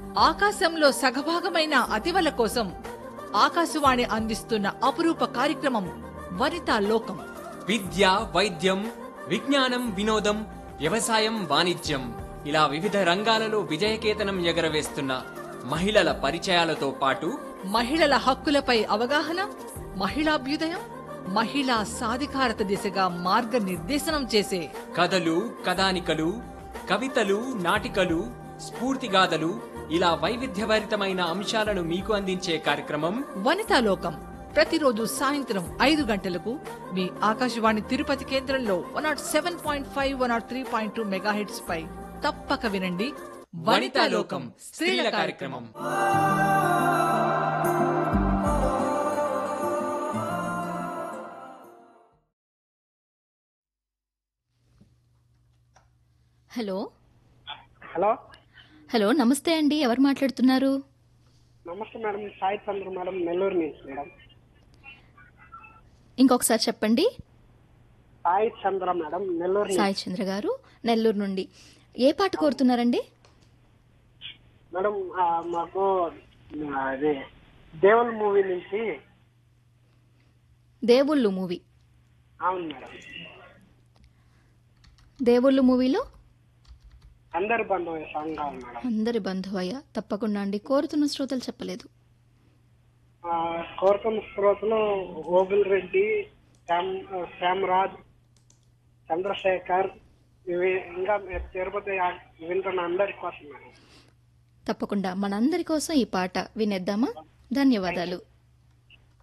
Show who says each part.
Speaker 1: ఆకాశంలో సగభాగమైన అతివల కోసం ఆకాశవాణి అందిస్తున్న అపురూప కార్యక్రమం వనితా లోకం
Speaker 2: విద్య వైద్యం విజ్ఞానం వినోదం వ్యవసాయం వాణిజ్యం ఇలా వివిధ రంగాలలో విజయకేతనం ఎగరవేస్తున్న మహిళల పరిచయాలతో పాటు
Speaker 1: మహిళల హక్కులపై అవగాహన మహిళాభ్యుదయం మహిళా సాధికారత దిశగా మార్గనిర్దేశనం చేసే
Speaker 2: కథలు కథానికలు కవితలు నాటికలు స్ఫూర్తిగాథలు ఇలా వైవిధ్యభరితమైన అంశాలను మీకు అందించే కార్యక్రమం
Speaker 1: వనితా లోకం ప్రతిరోజు సాయంత్రం ఐదు గంటలకు మీ ఆకాశవాణి తిరుపతి కేంద్రంలో one not seven point five one not three point two megahertz పై తప్పక వినండి
Speaker 2: వనితా లోకం స్త్రీల కార్యక్రమం
Speaker 3: హలో
Speaker 4: హలో
Speaker 3: హలో నమస్తే అండి ఎవరు మాట్లాడుతున్నారు
Speaker 4: నమస్తే మేడం సాయి చంద్ర మేడం నెల్లూరు నుంచి మేడం
Speaker 3: ఇంకొకసారి చెప్పండి
Speaker 4: సాయి చంద్ర మేడం నెల్లూరు నుంచి
Speaker 3: సాయి చంద్ర గారు నెల్లూరు నుండి ఏ పాట కోరుతున్నారండి
Speaker 4: మేడం ఆ, మాకు ఆ, అదే దేవుల్ మూవీ నుంచి
Speaker 3: దేవుళ్ళు మూవీ
Speaker 4: అవును మేడం
Speaker 3: దేవుళ్ళు మూవీలో
Speaker 4: అందరి బంధువు సాంగ్ కావాలి మేడం
Speaker 3: అందరి బంధువయ్య తప్పకుండా అండి కోరుతున్న శ్రోతలు చెప్పలేదు
Speaker 4: ఆ, కోరుకున్న శ్రోతలు ఓబుల్ రెడ్డి శ్యామ్ శ్యామ్ రాజ్ చంద్రశేఖర్ ఇవి ఇంకా తిరుపతి ఆ- వింటున్న అందరి కోసం మేడం
Speaker 3: తప్పకుండా మనందరి కోసం ఈ పాట వినేద్దామా ధన్యవాదాలు